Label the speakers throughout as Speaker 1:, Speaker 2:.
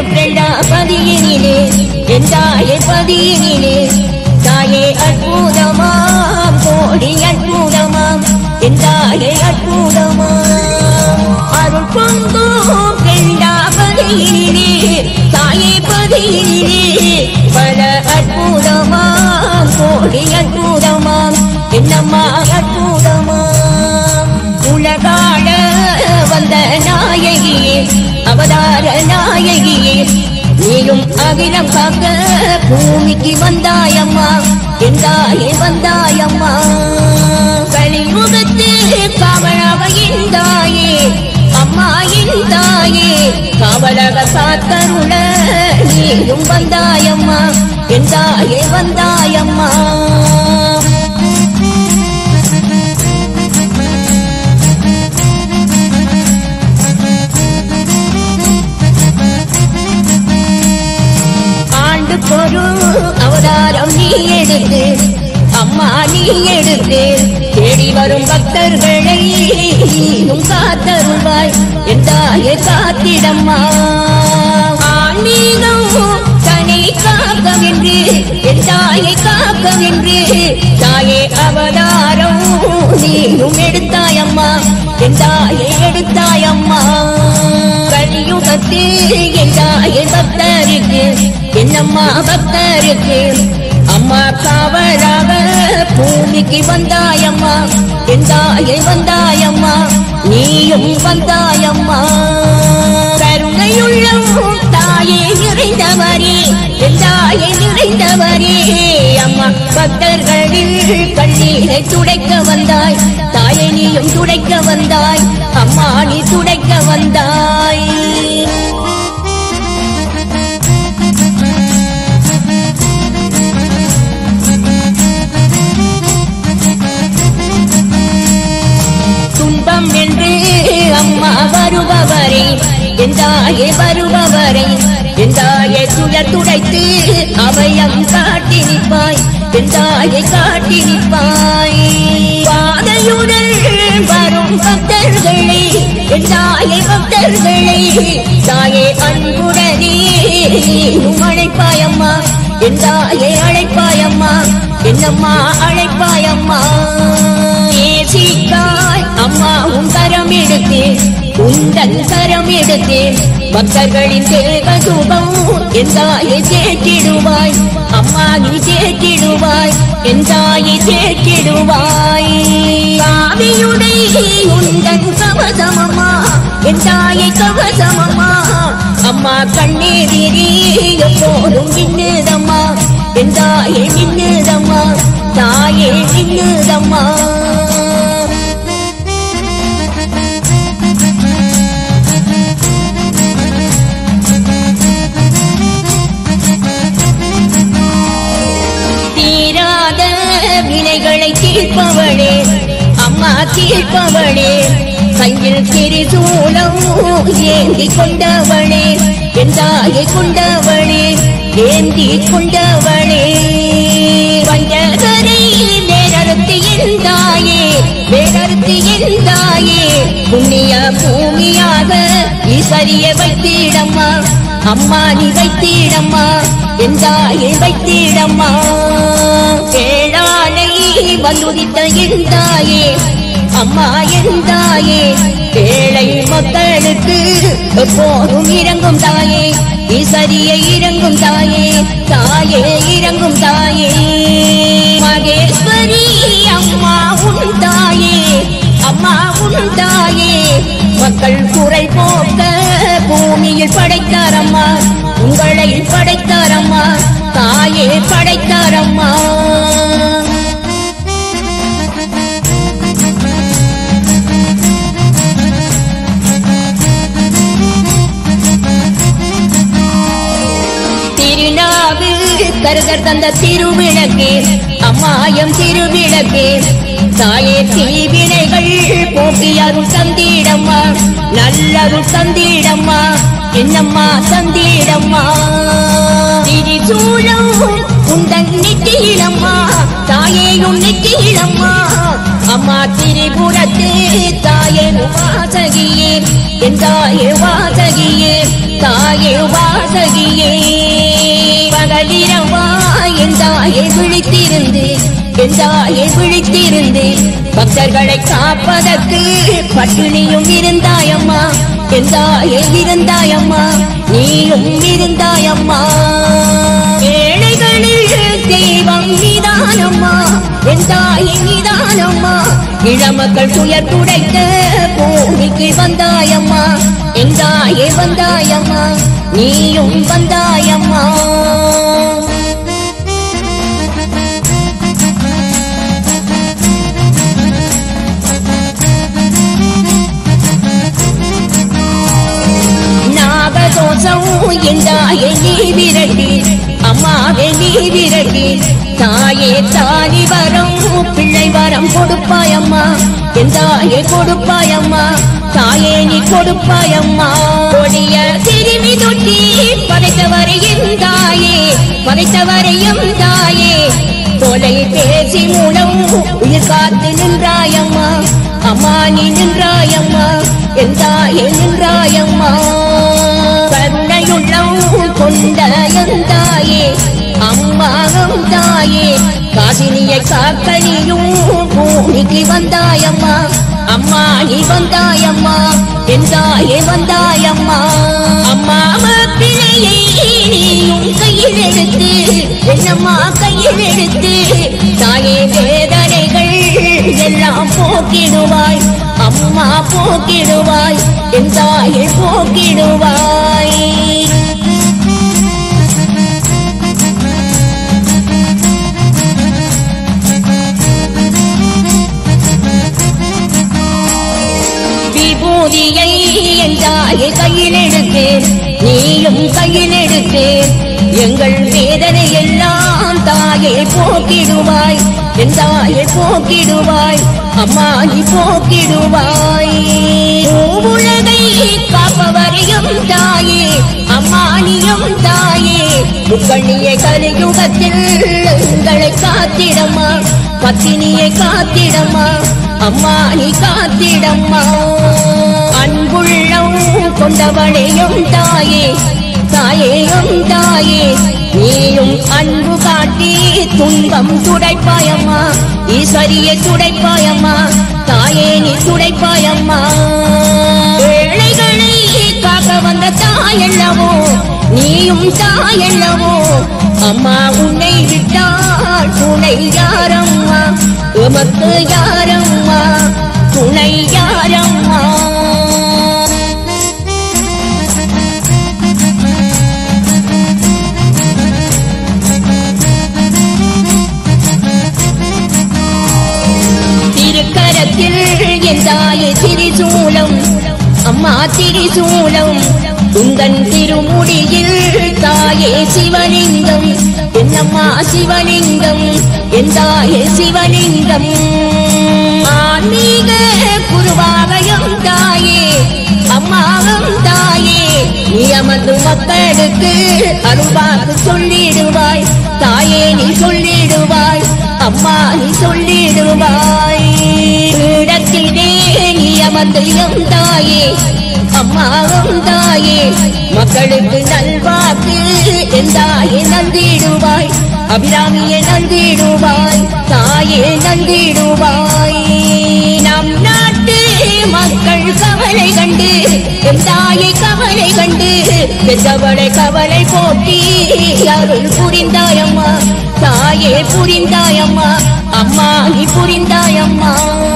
Speaker 1: இரண்டாம் பதியினிலே எந்தாயே பதியினிலே தாயே அற்புதமாம் கோடி அற்புதமாம் எந்தாயே அற்புதமாம் அருள் பொங்கும் இரண்டாம் பதியினிலே தாயே பதியினிலே பல அற்புதமாம் கோடி அற்புதமாம் என்னம்மா அற்புதமாம் உலகாட வந்த நாயகியே அவதார நாயகியே நீயும் அகிலம் காக்க பூமிக்கு வந்தாயம்மா எந்தாயே வந்தாயம்மா கலிமுகத்து காவலாக இருந்தாயே அம்மா இருந்தாயே காவலாக காத்தருள நீயும் வந்தாயம்மா எந்தாயே வந்தாயம்மா ஆண்டு பொரு அவதாரம் நீ எடுத்து அம்மா நீ எடுத்து தேடி வரும் பக்தர்களை நீயும் காத்தருள்வாய் என் தாயை காத்திடம்மா ஆன்மீகம் தனி காக்கவென்று என் தாயை காக்கவென்று தாயே அவதாரம் நீயும் எடுத்தாயம்மா என் தாயை எடுத்தாயம்மா கலியுகத்து என் தாயை பக்தருக்கு என்னம்மா பக்தருக்கு அம்மா காவலாக பூமிக்கு வந்தாயம்மா என் தாயை வந்தாயம்மா நீயும் வந்தாயம்மா கருணையுள்ளம் தாயே நிறைந்தவரே என் தாயை நிறைந்தவரே அம்மா பக்தர்களில் கண்ணீரை துடைக்க வந்தாய் தாயை நீயும் துடைக்க வந்தாய் அம்மா நீ துடைக்க வந்தாய் துன்பம் என்று அம்மா வருபவரே என் தாயே வருபவரே என் தாயை துயர் துடைத்து அபயம் காட்டி நிற்பாய் என் தாயை காட்டி நிற்பாய் பாதையுடன் வரும் பக்தர்களே என் தாயை பக்தர்களே தாயே அன்புடனே நீயும் அழைப்பாயம்மா என் தாயை அழைப்பாயம்மா என்னம்மா அழைப்பாயம்மா நேசிக்காய் அம்மா உன் கரம் எடுத்து உந்தன் கரம் எடுத்து பக்தர்களின் தேக சுபம் என் தாயை தேற்றிடுவாய் அம்மா நீ தேற்றிடுவாய் என் தாயை தேற்றிடுவாய் காவியுடை உந்தன் கவசமம்மா என் தாயை கவசமம்மா அம்மா கண்ணீரிரி எப்போதும் மின்னுதம்மா என் தாயை மின்னுதம்மா தாயே மின்னுதம்மா தீராத வினைகளை தீர்ப்பவளே அம்மா தீர்ப்பவளே கையில் திரிசூலம் ஏந்தி கொண்டவளே என் தாயை கொண்டவளே ஏந்தி கொண்டவளே பஞ்சகரை வேறறுத்து இருந்தாயே வேறறுத்து இருந்தாயே புண்ணிய பூமியாக ஈசரிய வைத்திடம்மா அம்மா நீ வைத்திடம்மா என் தாயை வைத்திடம்மா கேளானை வந்துதித்த என் தாயே அம்மா என் தாயே ஏழை மக்களுக்கு எப்போதும் இறங்கும் தாயே ஈசரிய இறங்கும் தாயே தாயே இறங்கும் தாயே மகேஸ்வரி அம்மா உன் தாயே அம்மா உன் தாயே மக்கள் குறை போக்க பூமியில் படைத்தாரம்மா உங்களை படைத்தாரம்மா தாயே படைத்தாரம்மா திருநாவு கருகர் தந்த திருவிளக்கு அம்மாயம் திருவிளக்கு தாயே தீவினைகள் போக்கி அருள் தந்தீடம்மா நல்லருள் தந்தீடம்மா என்னம்மா தந்தீடம்மா திரிசூலம் உந்தன் நெற்றியிலம்மா தாயே உன் நெற்றியிலம்மா அம்மா திரிபுரத்து தாயே வாசகியே என் தாயே வாசகியே தாயே வாசகியே பகலிரவா என் தாயை விழித்திருந்து என் தாயை விழித்திருந்து பக்தர்களை காப்பதற்கு பட்டினியும் இருந்தாயம்மா என் தாயை இருந்தாயம்மா நீயும் இருந்தாயம்மா ஏழைகளில் தெய்வம் நிதானம்மா என் தாயின் நிதானம்மா இளமக்கள் துயர் துடைக்க பூமிக்கு வந்தாயம்மா என் தாயே வந்தாயம்மா நீயும் வந்தாயம்மா நாகதோஷம் என் தாயை நீ விரட்டி அம்மாவை நீ விரட்டி தாயே தாலி வரம் பிள்ளை வரம் கொடுப்பாயம்மா என் தாயை கொடுப்பாயம்மா தாயே நீ கொடுப்பாயம்மா கொடிய திருமி தொட்டி படைத்தவரையும் தாயே படைத்தவரையும் தாயே தொலை பேசி மூலம் உயிர் காத்து நின்றாயம்மா அம்மா நீ நின்றாயம்மா என் தாயே நின்றாயம்மா கருணையுள்ளம் கொண்ட என் தாயே அம்மாவும் தாயே காசினியை காக்கனியும் பூமிக்கு வந்தாயம்மா அம்மா நீ வந்தாயம்மா என் தாயே வந்தாயம்மா அம்மா பிள்ளையை நீயும் கையில் எடுத்து என்னம்மா கையில் எடுத்து தாயே வேதனைகள் எல்லாம் போக்கிடுவாய் அம்மா போக்கிடுவாய் என் தாயை போக்கிடுவாய் விபூதியை என் தாயை கையில் எடுத்து நீயும் கையில் எடுத்து எங்கள் வேதனை எல்லாம் தாயை போக்கிடுவாய் என் தாயை போக்கிடுவாய் அம்மா நீ போக்கிடுவாய் உலகை காப்பவரையும் தாயே அம்மா நீயும் தாயே உங்களிய கலியுகத்தில் எங்களை காத்திடம்மா பத்தினியை காத்திடம்மா அம்மா நீ காத்திடம்மா அன்புள்ளம் கொண்டவளையும் தாயே தாயேயும் தாயே நீயும் அன்பு காட்டி துன்பம் துடைப்பாயம்மா ஈஸ்வரியை துடைப்பாயம்மா தாயே நீ துடைப்பாயம்மா ஏழைகளை காக்க வந்த தாயல்லவோ நீயும் தாயல்லவோ அம்மா உன்னை விட்டால் துணை யாரம்மா உமக்கு யாரம்மா துணை யாரம்மா திருக்கரத்தில் என் தாயை திரிசூலம் அம்மா திரிசூலம் உந்தன் திருமுடியில் தாயே சிவலிங்கம் என்னம்மா சிவலிங்கம் என் தாயே சிவலிங்கம் ஆன்மீக குருவாலயம் தாயே அம்மாவும் தாயே நீ அமர்ந்து மக்களுக்கு அருள்வாக்கு சொல்லிடுவாய் தாயே நீ சொல்லிடுவாய் அம்மா நீ சொல்லிடுவாய் இடத்திலே நீ அமர்ந்து எம் தாயே அம்மாவும் தாயே மக்களுக்கு நல்வாக்கு என் தாயே நந்திடுவாய் அபிராமியை நந்திடுவாய் தாயே நந்திடுவாய் நம் நாட்டு மக்கள் கவலை கண்டு என் தாயை கவலை கண்டு பெற்றவளை கவலை போட்டி அருள் புரிந்தாயம்மா தாயே புரிந்தாயம்மா அம்மா நீ புரிந்தாயம்மா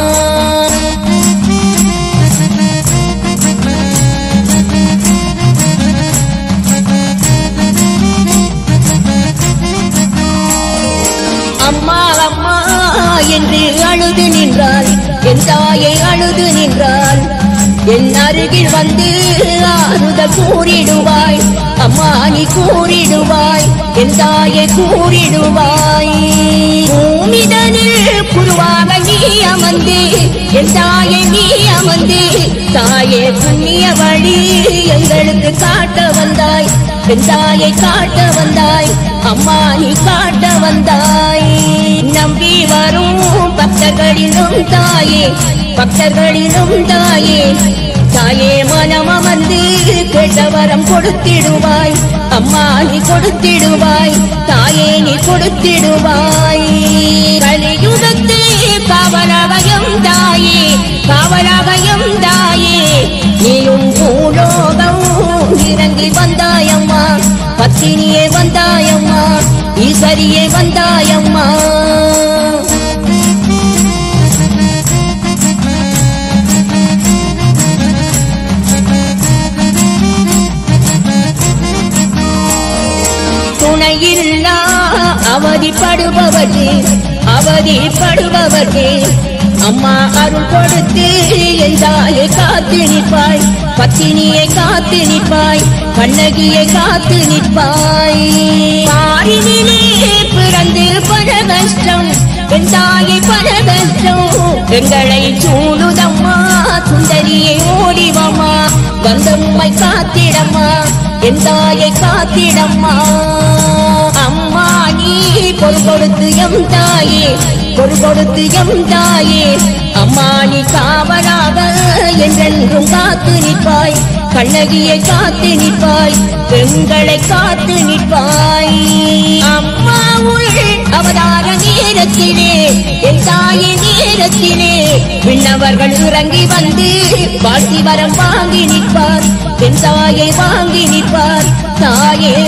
Speaker 1: அம்மா அம்மா என்று அழுது நின்றாள் என் தாயை அழுது நின்றாள் என் அருகில் வந்து ஆறுதல் கூறிடுவாய் அம்மா நீ கூறிடுவாய் என் தாயை கூறிடுவாய் பூமிதனில் குருவாக நீ அமர்ந்து என் தாயை நீ அமர்ந்து தாயே புண்ணிய வழி எங்களுக்கு காட்ட வந்தாய் என் தாயை காட்ட வந்தாய் அம்மா நீ காட்ட வந்தாய் நம்பி வரும் பக்தர்களிலும் தாயே பக்தர்களிலும் தாயே தாயே மனமமர்ந்து கேட்டவரம் கொடுத்திடுவாய் அம்மா நீ கொடுத்திடுவாய் தாயே நீ கொடுத்திடுவாய் கலியுகத்தே காவலவயம் தாயே காவலவயம் தாயே நீயும் பூலோகம் இறங்கி வந்தாயம்மா பத்தினியே வந்தாயம்மா ஈஸ்வரியே வந்தாயம்மா துணையில்லா அவதிப்படுபவர்க்கு அவதிப்படுபவர்க்கு அம்மா அருள் கொடுத்து என் தாயை காத்து நிற்பாய் பத்தினியை காத்து நிற்பாய் கண்ணகியை காத்து நிற்பாய் பாரினிலே பிறந்து பல கஷ்டம் என் தாயை பல கஷ்டம் எங்களை சூடுதம்மா சுந்தரியை ஓடிவம்மா வந்தம்மை காத்திடம்மா என் தாயை காத்திடம்மா அம்மா நீ பொருள் கொடுத்து எம் தாயே பொருள் கொடுத்து எம் தாயே அம்மா நீ காவலாக என்றென்றும் காத்து நிற்பாய் கண்ணகியை காத்து நிற்பாய் பெண்களை காத்து நிற்பாய் அம்மா உள் அவதார நேரத்திலே என் தாயின் நேரத்திலே விண்ணவர்கள் இறங்கி வந்து வாழ்த்தி வரம் வாங்கி நிற்பார் என் தாயை வாங்கி நிற்பார் தாயே